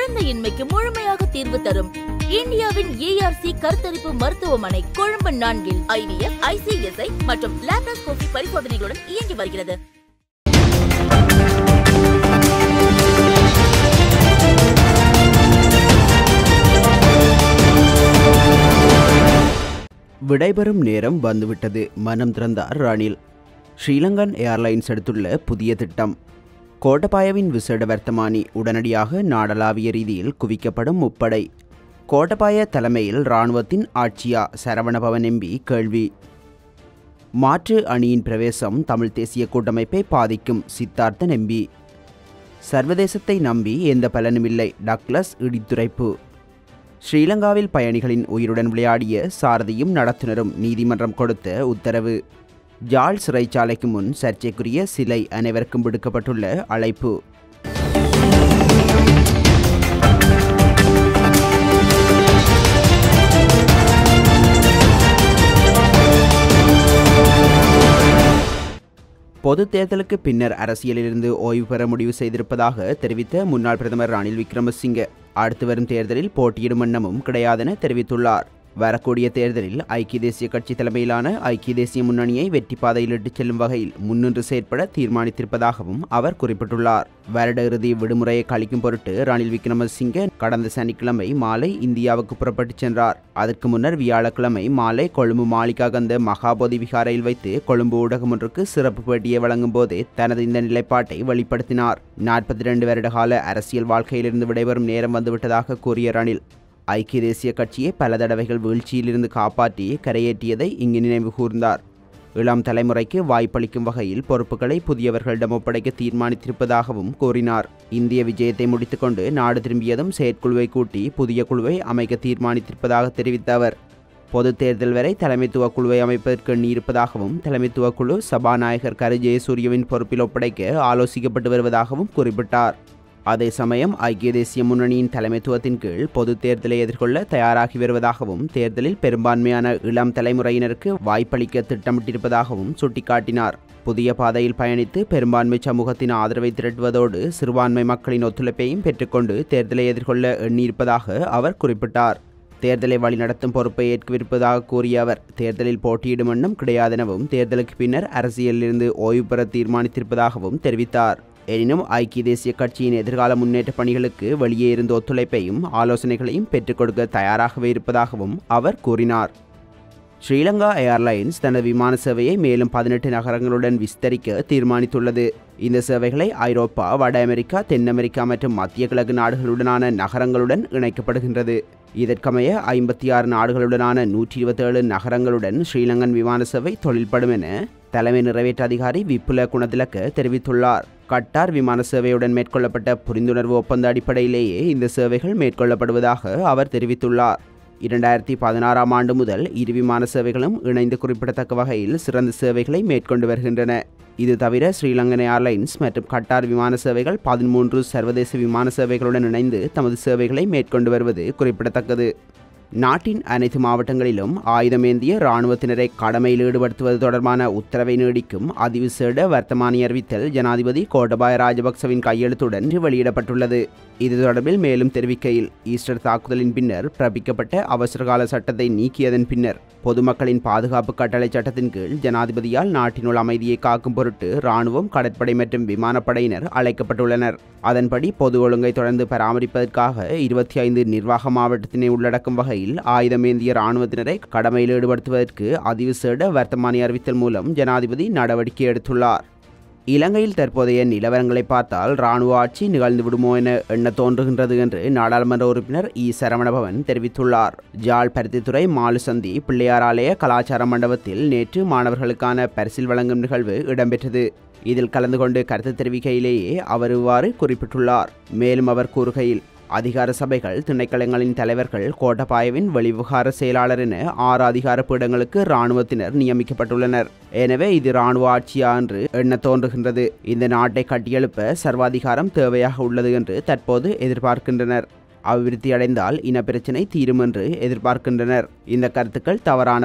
குழந்தையின்மைக்கு முழுமையாக தீர்வு தரும் இந்தியாவின் ஏஆர்சி கருத்தரிப்பு மருத்துவமனை கொழும்பு நான்கில் ஐவிஎஃப் ஐசிஎஸ்ஐ மற்றும் லேப்டாஸ்கோபி பரிசோதனைகளுடன் இயங்கி வருகிறது விடைபெறும் நேரம் வந்துவிட்டது மனம் திறந்தார் ரணில் ஸ்ரீலங்கன் ஏர்லைன்ஸ் எடுத்துள்ள புதிய திட்டம் கோட்டபாயவின் விசேட வர்த்தமானி உடனடியாக நாடளாவிய ரீதியில் குவிக்கப்படும் முப்படை கோட்டபாய தலைமையில் இராணுவத்தின் ஆட்சியா சரவணபவன் எம்பி கேள்வி மாற்று அணியின் பிரவேசம் தமிழ் தேசிய கூட்டமைப்பை பாதிக்கும் சித்தார்த்தன் எம்பி சர்வதேசத்தை நம்பி எந்த பலனுமில்லை டக்ளஸ் இடித்துரைப்பு ஸ்ரீலங்காவில் பயணிகளின் உயிருடன் விளையாடிய சாரதியும் நடத்துனரும் நீதிமன்றம் கொடுத்த உத்தரவு ஜாழ் சிறைச்சாலைக்கு முன் சர்ச்சைக்குரிய சிலை அனைவருக்கும் விடுக்கப்பட்டுள்ள அழைப்பு பொது தேர்தலுக்கு பின்னர் அரசியலிலிருந்து ஓய்வு பெற முடிவு செய்திருப்பதாக தெரிவித்த முன்னாள் பிரதமர் ரணில் விக்ரமசிங்கே அடுத்து வரும் தேர்தலில் போட்டியிடும் எண்ணமும் கிடையாதென தெரிவித்துள்ளார் வரக்கூடிய தேர்தலில் ஐக்கிய தேசிய கட்சி தலைமையிலான ஐக்கிய தேசிய முன்னணியை வெற்றி பாதையில் இட்டுச் செல்லும் வகையில் முன்னின்று செயற்பட தீர்மானித்திருப்பதாகவும் அவர் குறிப்பிட்டுள்ளார் வருட இறுதி விடுமுறையை கழிக்கும் பொருட்டு ரணில் விக்ரமசிங்கே கடந்த சனிக்கிழமை மாலை இந்தியாவுக்கு புறப்பட்டுச் சென்றார் அதற்கு முன்னர் வியாழக்கிழமை மாலை கொழும்பு மாளிகா கந்த மகாபோதி விகாரையில் வைத்து கொழும்பு ஊடகம் ஒன்றுக்கு சிறப்பு பேட்டியை வழங்கும் போதே தனது இந்த நிலைப்பாட்டை வெளிப்படுத்தினார் நாற்பத்தி இரண்டு வருட கால அரசியல் வாழ்க்கையிலிருந்து விடைபெறும் நேரம் வந்துவிட்டதாக கூறிய ரணில் ஐக்கிய தேசிய கட்சியை பல தடவைகள் வீழ்ச்சியிலிருந்து காப்பாற்றி கரையேற்றியதை இங்கு நினைவு கூர்ந்தார் இளம் தலைமுறைக்கு வாய்ப்பளிக்கும் வகையில் பொறுப்புகளை புதியவர்களிடம் ஒப்படைக்க தீர்மானித்திருப்பதாகவும் கூறினார் இந்திய விஜயத்தை முடித்துக்கொண்டு நாடு திரும்பியதும் செயற்குழுவை கூட்டி புதிய குழுவை அமைக்க தீர்மானித்திருப்பதாக தெரிவித்த அவர் பொது தேர்தல் வரை தலைமைத்துவ குழுவை அமைப்பதற்கு எண்ணியிருப்பதாகவும் தலைமைத்துவ குழு சபாநாயகர் கரு ஜெயசூரியவின் பொறுப்பில் ஒப்படைக்க ஆலோசிக்கப்பட்டு வருவதாகவும் குறிப்பிட்டார் அதே சமயம் ஐக்கிய தேசிய முன்னணியின் தலைமைத்துவத்தின் கீழ் பொது தேர்தலை எதிர்கொள்ள தயாராகி வருவதாகவும் தேர்தலில் பெரும்பான்மையான இளம் தலைமுறையினருக்கு வாய்ப்பளிக்க திட்டமிட்டிருப்பதாகவும் சுட்டிக்காட்டினார் புதிய பாதையில் பயணித்து பெரும்பான்மை சமூகத்தின் ஆதரவை திரட்டுவதோடு சிறுபான்மை மக்களின் ஒத்துழைப்பையும் பெற்றுக்கொண்டு தேர்தலை எதிர்கொள்ள எண்ணியிருப்பதாக அவர் குறிப்பிட்டார் தேர்தலை வழிநடத்தும் பொறுப்பை ஏற்கவிருப்பதாக கூறிய அவர் தேர்தலில் போட்டியிடும் எண்ணம் கிடையாதெனவும் தேர்தலுக்கு பின்னர் அரசியலிலிருந்து ஓய்வு பெற தீர்மானித்திருப்பதாகவும் தெரிவித்தார் எனினும் ஐக்கிய தேசிய கட்சியின் எதிர்கால முன்னேற்ற பணிகளுக்கு வெளியே இருந்த ஒத்துழைப்பையும் ஆலோசனைகளையும் பெற்றுக் கொடுக்க தயாராகவே இருப்பதாகவும் அவர் கூறினார் ஸ்ரீலங்கா ஏர்லைன்ஸ் தனது விமான சேவையை மேலும் பதினெட்டு நகரங்களுடன் விஸ்தரிக்க தீர்மானித்துள்ளது இந்த சேவைகளை ஐரோப்பா வட அமெரிக்கா தென் அமெரிக்கா மற்றும் மத்திய கிழக்கு நாடுகளுடனான நகரங்களுடன் இணைக்கப்படுகின்றது இதற்கமைய ஐம்பத்தி ஆறு நாடுகளுடனான நூற்றி இருபத்தேழு நகரங்களுடன் ஸ்ரீலங்கன் விமான சேவை தொழில்படும் என தலைமை நிறைவேற்ற அதிகாரி விப்புல குணதிலக்க தெரிவித்துள்ளார் கட்டார் விமான சேவையுடன் மேற்கொள்ளப்பட்ட புரிந்துணர்வு ஒப்பந்த அடிப்படையிலேயே இந்த சேவைகள் மேற்கொள்ளப்படுவதாக அவர் தெரிவித்துள்ளார் இரண்டாயிரத்தி பதினாறாம் ஆண்டு முதல் இரு விமான சேவைகளும் இணைந்து குறிப்பிடத்தக்க வகையில் சிறந்த சேவைகளை மேற்கொண்டு வருகின்றன இது தவிர ஸ்ரீலங்கன் ஏர்லைன்ஸ் மற்றும் கட்டார் விமான சேவைகள் பதிமூன்று சர்வதேச விமான சேவைகளுடன் இணைந்து தமது சேவைகளை மேற்கொண்டு வருவது குறிப்பிடத்தக்கது நாட்டின் அனைத்து மாவட்டங்களிலும் ஆயுதமேந்திய இராணுவத்தினரை கடமையில் ஈடுபடுத்துவது தொடர்பான உத்தரவை நீடிக்கும் அதிவிசேட வர்த்தமானி அறிவித்தல் ஜனாதிபதி கோட்டபாய ராஜபக்சவின் கையெழுத்துடன் வெளியிடப்பட்டுள்ளது இது தொடர்பில் மேலும் தெரிவிக்கையில் ஈஸ்டர் தாக்குதலின் பின்னர் பிறப்பிக்கப்பட்ட அவசரகால சட்டத்தை நீக்கியதன் பின்னர் பொதுமக்களின் பாதுகாப்பு கட்டளை சட்டத்தின் கீழ் ஜனாதிபதியால் நாட்டினுள் அமைதியை காக்கும் பொருட்டு இராணுவம் கடற்படை மற்றும் விமானப்படையினர் அழைக்கப்பட்டுள்ளனர் அதன்படி பொது ஒழுங்கை தொடர்ந்து பராமரிப்பதற்காக இருபத்தி ஐந்து நிர்வாக மாவட்டத்தினை உள்ளடக்கும் வகையில் ஆயுதமேந்திய இராணுவத்தினரை கடமையில் ஈடுபடுத்துவதற்கு அதிவிசேட வர்த்தமானி அறிவித்தல் மூலம் ஜனாதிபதி நடவடிக்கை எடுத்துள்ளார் இலங்கையில் தற்போதைய நிலவரங்களை பார்த்தால் இராணுவ ஆட்சி நிகழ்ந்து விடுமோ என எண்ண தோன்றுகின்றது என்று நாடாளுமன்ற உறுப்பினர் இ சரவணபவன் தெரிவித்துள்ளார் ஜாழ் பருத்தித்துறை மாலுசந்தி பிள்ளையார் ஆலய கலாச்சார மண்டபத்தில் நேற்று மாணவர்களுக்கான பரிசில் வழங்கும் நிகழ்வு இடம்பெற்றது இதில் கலந்து கொண்டு கருத்து தெரிவிக்கையிலேயே அவர் இவ்வாறு குறிப்பிட்டுள்ளார் மேலும் அவர் கூறுகையில் அதிகார சபைகள் திணைக்களங்களின் தலைவர்கள் கோட்டபாயவின் வெளிவிவகார செயலாளர் என ஆறு அதிகார பீடங்களுக்கு இராணுவத்தினர் நியமிக்கப்பட்டுள்ளனர் எனவே இது இராணுவ ஆட்சியா என்று எண்ண தோன்றுகின்றது இந்த நாட்டை கட்டியெழுப்ப சர்வாதிகாரம் தேவையாக உள்ளது என்று தற்போது எதிர்பார்க்கின்றனர் அபிவிருத்தி அடைந்தால் இனப்பிரச்சினை தீரும் என்று எதிர்பார்க்கின்றனர் இந்த கருத்துக்கள் தவறானவை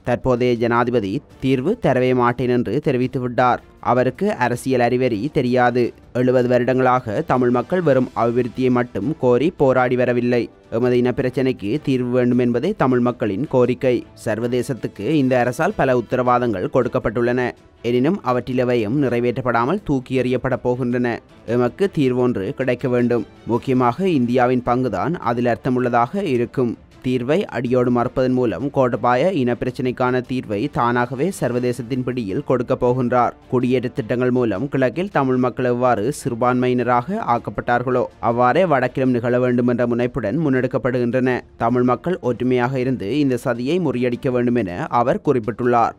தற்போதைய ஜனாதிபதி தீர்வு தரவே மாட்டேன் என்று தெரிவித்துவிட்டார் அவருக்கு அரசியல் அறிவறி தெரியாது எழுபது வருடங்களாக தமிழ் மக்கள் வெறும் அபிவிருத்தியை மட்டும் கோரி போராடி வரவில்லை எமது இனப்பிரச்சினைக்கு தீர்வு வேண்டும் என்பதே தமிழ் மக்களின் கோரிக்கை சர்வதேசத்துக்கு இந்த அரசால் பல உத்தரவாதங்கள் கொடுக்கப்பட்டுள்ளன எனினும் அவற்றிலவையும் நிறைவேற்றப்படாமல் தூக்கி எறியப்பட போகின்றன எமக்கு தீர்வொன்று கிடைக்க வேண்டும் முக்கியமாக இந்தியாவின் பங்குதான் அதில் அர்த்தமுள்ளதாக இருக்கும் தீர்வை அடியோடு மறுப்பதன் மூலம் கோட்டபாய இனப்பிரச்சினைக்கான தீர்வை தானாகவே சர்வதேசத்தின் பிடியில் கொடுக்கப் போகின்றார் குடியேற்ற திட்டங்கள் மூலம் கிழக்கில் தமிழ் மக்கள் எவ்வாறு சிறுபான்மையினராக ஆக்கப்பட்டார்களோ அவ்வாறே வடக்கிலும் நிகழ வேண்டும் என்ற முனைப்புடன் முன்னெடுக்கப்படுகின்றன தமிழ் மக்கள் ஒற்றுமையாக இருந்து இந்த சதியை முறியடிக்க வேண்டும் என அவர் குறிப்பிட்டுள்ளார்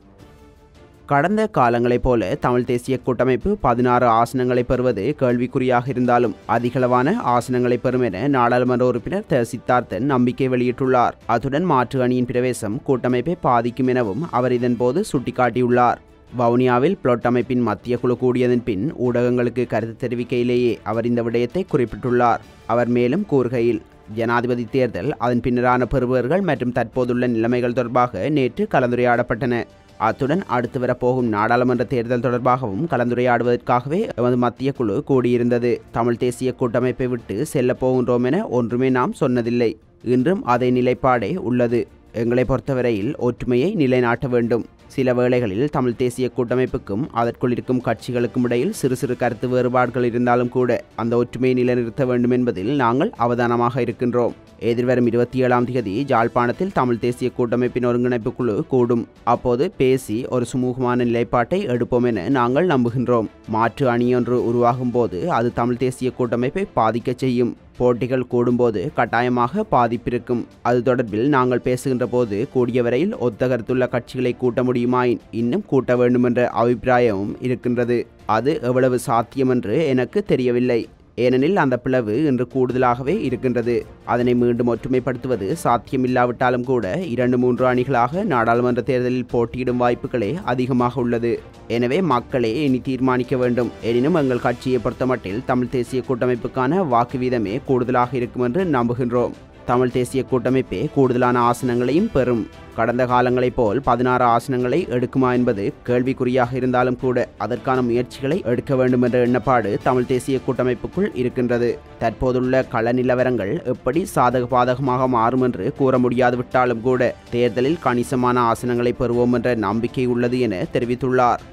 கடந்த காலங்களைப் போல தமிழ் தேசிய கூட்டமைப்பு பதினாறு ஆசனங்களை பெறுவது கேள்விக்குறியாக இருந்தாலும் அதிகளவான ஆசனங்களை பெறும் என நாடாளுமன்ற உறுப்பினர் த சித்தார்த்தன் நம்பிக்கை வெளியிட்டுள்ளார் அத்துடன் மாற்று அணியின் பிரவேசம் கூட்டமைப்பை பாதிக்கும் எனவும் அவர் இதன்போது சுட்டிக்காட்டியுள்ளார் வவுனியாவில் பிளொட் அமைப்பின் மத்திய குழு கூடியதன் பின் ஊடகங்களுக்கு கருத்து தெரிவிக்கையிலேயே அவர் இந்த விடயத்தை குறிப்பிட்டுள்ளார் அவர் மேலும் கூறுகையில் ஜனாதிபதி தேர்தல் அதன் பின்னரான பெறுபவர்கள் மற்றும் தற்போதுள்ள நிலைமைகள் தொடர்பாக நேற்று கலந்துரையாடப்பட்டன அத்துடன் அடுத்து வரப்போகும் நாடாளுமன்ற தேர்தல் தொடர்பாகவும் கலந்துரையாடுவதற்காகவே எமது மத்திய குழு கூடியிருந்தது தமிழ் தேசிய கூட்டமைப்பை விட்டு செல்லப் போகின்றோம் என ஒன்றுமே நாம் சொன்னதில்லை இன்றும் அதே நிலைப்பாடே உள்ளது எங்களை பொறுத்தவரையில் ஒற்றுமையை நிலைநாட்ட வேண்டும் சில வேளைகளில் தமிழ் தேசிய கூட்டமைப்புக்கும் அதற்குள் இருக்கும் கட்சிகளுக்கும் இடையில் சிறு சிறு கருத்து வேறுபாடுகள் இருந்தாலும் கூட அந்த ஒற்றுமையை நிலைநிறுத்த வேண்டும் என்பதில் நாங்கள் அவதானமாக இருக்கின்றோம் எதிர்வரும் இருபத்தி ஏழாம் தேதி ஜாழ்ப்பாணத்தில் தமிழ் தேசிய கூட்டமைப்பின் ஒருங்கிணைப்பு குழு கூடும் அப்போது பேசி ஒரு சுமூகமான நிலைப்பாட்டை எடுப்போம் என நாங்கள் நம்புகின்றோம் மாற்று அணியொன்று உருவாகும் போது அது தமிழ் தேசிய கூட்டமைப்பை பாதிக்கச் செய்யும் போட்டிகள் கூடும்போது கட்டாயமாக பாதிப்பிருக்கும் அது தொடர்பில் நாங்கள் பேசுகின்ற போது கூடிய வரையில் ஒத்த கருத்துள்ள கட்சிகளை கூட்ட முடியுமாயின் இன்னும் கூட்ட வேண்டுமென்ற அபிப்பிராயமும் இருக்கின்றது அது எவ்வளவு சாத்தியம் என்று எனக்கு தெரியவில்லை ஏனெனில் அந்த பிளவு இன்று கூடுதலாகவே இருக்கின்றது அதனை மீண்டும் ஒற்றுமைப்படுத்துவது சாத்தியமில்லாவிட்டாலும் கூட இரண்டு மூன்று அணிகளாக நாடாளுமன்ற தேர்தலில் போட்டியிடும் வாய்ப்புகளே அதிகமாக உள்ளது எனவே மக்களே இனி தீர்மானிக்க வேண்டும் எனினும் எங்கள் கட்சியை பொறுத்தமட்டில் தமிழ் தேசிய கூட்டமைப்புக்கான வாக்கு வீதமே கூடுதலாக இருக்கும் என்று நம்புகின்றோம் தமிழ் தேசிய கூட்டமைப்பே கூடுதலான ஆசனங்களையும் பெறும் கடந்த காலங்களைப் போல் பதினாறு ஆசனங்களை எடுக்குமா என்பது கேள்விக்குறியாக இருந்தாலும் கூட அதற்கான முயற்சிகளை எடுக்க வேண்டும் என்ற எண்ணப்பாடு தமிழ் தேசிய கூட்டமைப்புக்குள் இருக்கின்றது தற்போதுள்ள கள நிலவரங்கள் எப்படி சாதக பாதகமாக மாறும் என்று கூற முடியாது விட்டாலும் கூட தேர்தலில் கணிசமான ஆசனங்களை பெறுவோம் என்ற நம்பிக்கை உள்ளது என தெரிவித்துள்ளார்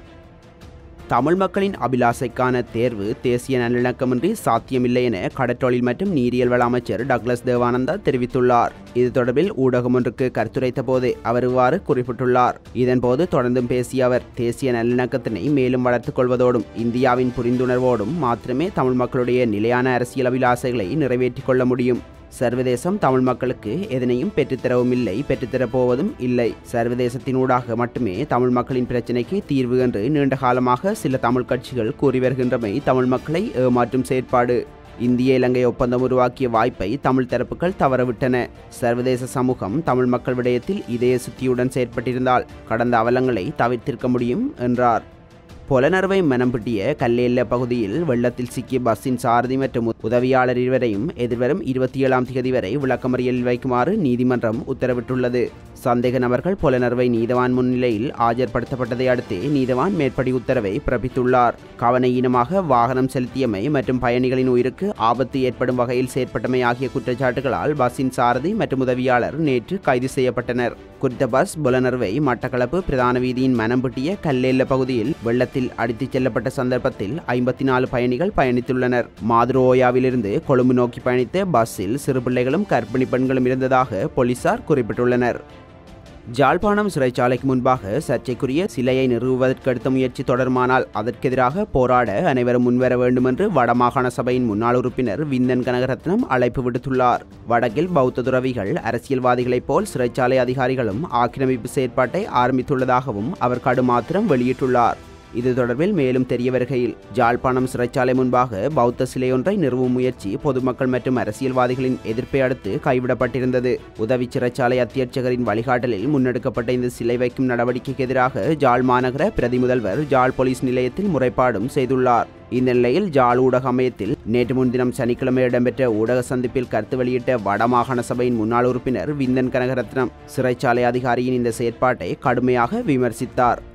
தமிழ் மக்களின் அபிலாசைக்கான தேர்வு தேசிய நல்லிணக்கமின்றி சாத்தியமில்லை என கடற்றொழில் மற்றும் நீரியல் வள அமைச்சர் டக்ளஸ் தேவானந்தா தெரிவித்துள்ளார் இது தொடர்பில் ஊடகம் ஒன்றுக்கு கருத்துரைத்த போதே அவர் இவ்வாறு குறிப்பிட்டுள்ளார் இதன்போது தொடர்ந்தும் பேசிய அவர் தேசிய நல்லிணக்கத்தினை மேலும் வளர்த்துக் கொள்வதோடும் இந்தியாவின் புரிந்துணர்வோடும் மாத்திரமே தமிழ் மக்களுடைய நிலையான அரசியல் அபிலாசைகளை நிறைவேற்றிக் கொள்ள முடியும் சர்வதேசம் தமிழ் மக்களுக்கு எதனையும் பெற்றுத்தரவும் இல்லை பெற்றுத்தரப் போவதும் இல்லை சர்வதேசத்தினூடாக மட்டுமே தமிழ் மக்களின் பிரச்சினைக்கு தீர்வு என்று நீண்ட காலமாக சில தமிழ் கட்சிகள் கூறி வருகின்றமை தமிழ் மக்களை ஏமாற்றும் செயற்பாடு இந்திய இலங்கை ஒப்பந்தம் உருவாக்கிய வாய்ப்பை தமிழ் தரப்புகள் தவறவிட்டன சர்வதேச சமூகம் தமிழ் மக்கள் விடயத்தில் இதய சுத்தியுடன் செயற்பட்டிருந்தால் கடந்த அவலங்களை தவிர்த்திருக்க முடியும் என்றார் பொலனறுவை மனம்பிட்டிய கல்லேல்ல பகுதியில் வெள்ளத்தில் சிக்கிய பஸ்ஸின் சாரதி மற்றும் உதவியாளர் இருவரையும் எதிர்வரும் இருபத்தி ஏழாம் தேதி வரை விளக்கமறியலில் வைக்குமாறு நீதிமன்றம் உத்தரவிட்டுள்ளது சந்தேக நபர்கள் புலனர்வை நீதவான் முன்னிலையில் ஆஜர்படுத்தப்பட்டதை அடுத்து நீதவான் மேற்படி உத்தரவை பிறப்பித்துள்ளார் கவனையீனமாக வாகனம் செலுத்தியமை மற்றும் பயணிகளின் உயிருக்கு ஆபத்து ஏற்படும் வகையில் செயற்பட்டமை ஆகிய குற்றச்சாட்டுகளால் பஸ்ஸின் சாரதி மற்றும் உதவியாளர் நேற்று கைது செய்யப்பட்டனர் குறித்த பஸ் புலனர்வை மட்டக்களப்பு பிரதான வீதியின் மனம்புட்டிய கல்லேல்ல பகுதியில் வெள்ளத்தில் அடித்துச் செல்லப்பட்ட சந்தர்ப்பத்தில் ஐம்பத்தி நாலு பயணிகள் பயணித்துள்ளனர் மாதுரோயாவிலிருந்து கொழும்பு நோக்கி பயணித்த பஸ்ஸில் சிறு பிள்ளைகளும் கர்ப்பிணி பெண்களும் இருந்ததாக போலீசார் குறிப்பிட்டுள்ளனர் ஜாழ்ப்பாணம் சிறைச்சாலைக்கு முன்பாக சர்ச்சைக்குரிய சிலையை நிறுவுவதற்கு எடுத்த முயற்சி தொடருமானால் அதற்கெதிராக போராட அனைவரும் முன்வர வேண்டும் என்று வடமாகாண சபையின் முன்னாள் உறுப்பினர் விந்தன் கனகரத்னம் அழைப்பு விடுத்துள்ளார் வடக்கில் பௌத்த துறவிகள் அரசியல்வாதிகளைப் போல் சிறைச்சாலை அதிகாரிகளும் ஆக்கிரமிப்பு செயற்பாட்டை ஆரம்பித்துள்ளதாகவும் அவர் கடுமாத்திரம் வெளியிட்டுள்ளார் இது தொடர்பில் மேலும் தெரிய வருகையில் ஜாழ்ப்பாணம் சிறைச்சாலை முன்பாக பௌத்த சிலையொன்றை நிறுவும் முயற்சி பொதுமக்கள் மற்றும் அரசியல்வாதிகளின் எதிர்ப்பை அடுத்து கைவிடப்பட்டிருந்தது உதவி சிறைச்சாலை அத்தியட்சகரின் வழிகாட்டலில் முன்னெடுக்கப்பட்ட இந்த சிலை வைக்கும் நடவடிக்கைக்கு எதிராக ஜாழ் மாநகர பிரதி முதல்வர் ஜாழ் போலீஸ் நிலையத்தில் முறைப்பாடும் செய்துள்ளார் இந்த நிலையில் ஜாழ் ஊடக அமையத்தில் நேற்று முன்தினம் சனிக்கிழமை இடம்பெற்ற ஊடக சந்திப்பில் கருத்து வெளியிட்ட வடமாகாண சபையின் முன்னாள் உறுப்பினர் விந்தன் கனகரத்னம் சிறைச்சாலை அதிகாரியின் இந்த செயற்பாட்டை கடுமையாக விமர்சித்தார்